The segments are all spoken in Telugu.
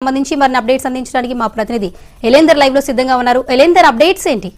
సంబంధించి మరిన్ని అప్డేట్స్ అందించడానికి మా ప్రతినిధి ఎలేందర్ లైవ్ లో సిద్ధంగా ఉన్నారు ఎలేందర్ అప్డేట్స్ ఏంటి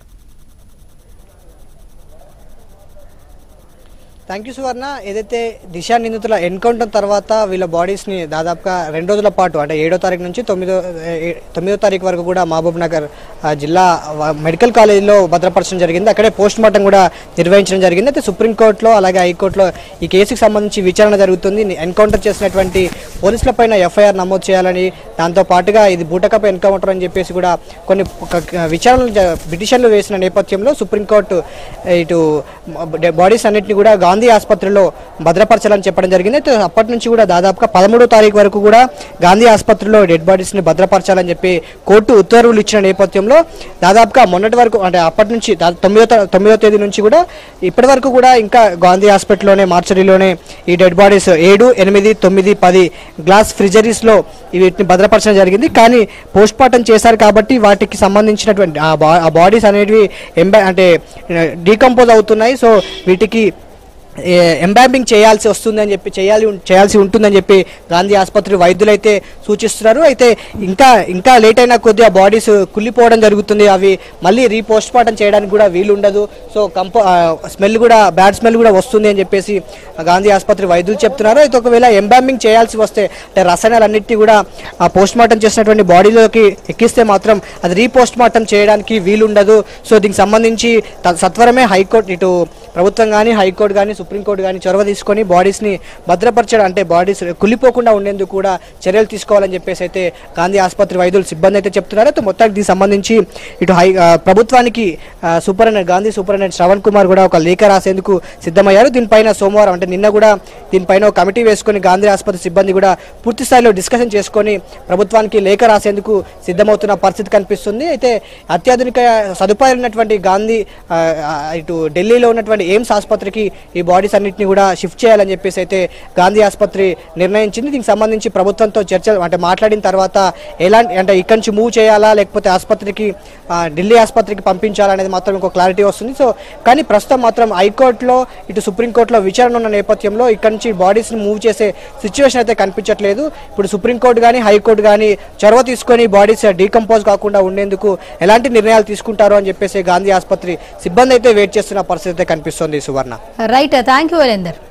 థ్యాంక్ యూ సువర్ణ ఏదైతే దిశా నిందితుల ఎన్కౌంటర్ తర్వాత వీళ్ళ బాడీస్ని దాదాపుగా రెండు రోజుల పాటు అంటే ఏడో తారీఖు నుంచి తొమ్మిదో ఏ- తొమ్మిదో తారీఖు వరకు కూడా మహబూబ్ నగర్ ఆ, జిల్లా వ- మెడికల్ కాలేజీలో భద్రపరచడం జరిగింది అక్కడే పోస్ట్ మార్టం కూడా నిర్వహించడం జరిగింది అయితే సుప్రీంకోర్టులో అలాగే హైకోర్టులో ఈ కేసుకు సంబంధించి విచారణ జరుగుతుంది ఎన్కౌంటర్ చేసినటువంటి పోలీసుల పైన ఎఫ్ఐఆర్ నమోదు చేయాలని దాంతో పాటుగా ఇది బూటకపు ఎన్కౌంటర్ అని చెప్పేసి కూడా కొన్ని ఒక- విచారణలు జ- పిటిషన్లు వేసిన నేపథ్యంలో సుప్రీంకోర్టు ఇటు బాడీస్ అన్నింటినీ కూడా గాంధీ ఆసుపత్రిలో భద్రపరచాలని చెప్పడం జరిగింది అయితే అప్పటి నుంచి కూడా దాదాపుగా పదమూడో తారీఖు వరకు కూడా గాంధీ ఆసుపత్రిలో డెడ్ బాడీస్ ని భద్రపరచాలని చెప్పి కోర్టు ఉత్తర్వులు ఇచ్చిన నేపథ్యంలో దాదాపుగా మొన్నటి వరకు అంటే అప్పటి నుంచి దా- తొమ్మిదో తా- తొమ్మిదో తేదీ నుంచి కూడా ఇప్పటి వరకు కూడా ఇంకా గాంధీ హాస్పిటల్లోనే మార్చరీలోనే ఈ డెడ్ బాడీస్ ఏడు ఎనిమిది తొమ్మిది పది గ్లాస్ ఫ్రిజరీస్ లో వీటిని భద్రపరచడం జరిగింది కానీ పోస్ట్ మార్టం చేశారు కాబట్టి వాటికి సంబంధించినటువంటి ఆ బా- ఆ బాడీస్ అనేటివి ఎంబా అంటే డీకంపోజ్ అవుతున్నాయి సో వీటికి ఎంబాంబింగ్ చేయాల్సి వస్తుంది అని చెప్పి చేయాలి చేయాల్సి ఉంటుందని చెప్పి గాంధీ ఆసుపత్రి వైద్యులు అయితే సూచిస్తున్నారు అయితే ఇంకా ఇంకా లేట్ అయినా కొద్ది ఆ బాడీస్ కుళ్ళిపోవడం జరుగుతుంది అవి మళ్ళీ రీపోస్ట్ మార్టం చేయడానికి కూడా వీలు ఉండదు సో కంపో స్మెల్ కూడా బ్యాడ్ స్మెల్ కూడా వస్తుంది అని చెప్పేసి గాంధీ ఆసుపత్రి వైద్యులు చెప్తున్నారు అయితే ఒకవేళ ఎంబాంబింగ్ చేయాల్సి వస్తే అంటే రసాయనాలన్నింటినీ కూడా ఆ పోస్ట్ మార్టం చేసినటువంటి బాడీలోకి ఎక్కిస్తే మాత్రం అది రీపోస్ట్ మార్టం చేయడానికి వీలు ఉండదు సో దీనికి సంబంధించి త- సత్వరమే హైకోర్టు ఇటు ప్రభుత్వం కానీ హైకోర్టు కానీ సుప్రీంకోర్టు కానీ చొరవ తీసుకొని బాడీస్ని భద్రపరచడం అంటే బాడీస్ కుళ్ళిపోకుండా ఉండేందుకు కూడా చర్యలు తీసుకోవాలని చెప్పేసి అయితే గాంధీ ఆసుపత్రి వైద్యులు సిబ్బంది అయితే చెప్తున్నారు అయితే మొత్తానికి దీనికి సంబంధించి ఇటు హై ఆ, ప్రభుత్వానికి ఆ, సూపరింటెండెంట్ గాంధీ సూపరింటెండెంట్ శ్రవణ్ కుమార్ కూడా ఒక లేఖ రాసేందుకు సిద్ధమయ్యారు దీనిపైన సోమవారం అంటే నిన్న కూడా దీనిపైన ఒక కమిటీ వేసుకొని గాంధీ ఆసుపత్రి సిబ్బంది కూడా పూర్తి స్థాయిలో డిస్కషన్ చేసుకొని ప్రభుత్వానికి లేఖ రాసేందుకు సిద్ధమవుతున్న పరిస్థితి కనిపిస్తుంది అయితే అత్యాధునిక సదుపాయాలు ఉన్నటువంటి గాంధీ ఆ, ఆ, ఇటు ఢిల్లీలో ఉన్నటువంటి ఎయిమ్స్ ఆసుపత్రికి ఈ బాడీస్ అన్నింటినీ కూడా షిఫ్ట్ చేయాలని చెప్పేసి అయితే గాంధీ ఆసుపత్రి నిర్ణయించింది దీనికి సంబంధించి ప్రభుత్వంతో చర్చలు అంటే మాట్లాడిన తర్వాత ఎలాంటి అంటే ఇక్కడి నుంచి మూవ్ చేయాలా లేకపోతే ఆసుపత్రికి ఆ, ఢిల్లీ ఆసుపత్రికి పంపించాలా అనేది మాత్రం ఇంకో క్లారిటీ వస్తుంది సో కానీ ప్రస్తుతం మాత్రం హైకోర్టులో ఇటు సుప్రీంకోర్టులో విచారణ ఉన్న నేపథ్యంలో ఇక్కడి నుంచి బాడీస్ని మూవ్ చేసే సిచ్యువేషన్ అయితే కనిపించట్లేదు ఇప్పుడు సుప్రీంకోర్టు కానీ హైకోర్టు కానీ చొరవ తీసుకొని బాడీస్ డీకంపోజ్ కాకుండా ఉండేందుకు ఎలాంటి నిర్ణయాలు తీసుకుంటారో అని చెప్పేసి గాంధీ ఆసుపత్రి సిబ్బంది అయితే వెయిట్ చేస్తున్న పరిస్థితి అయితే కనిపిస్తుంది Suvarna right thank you Elender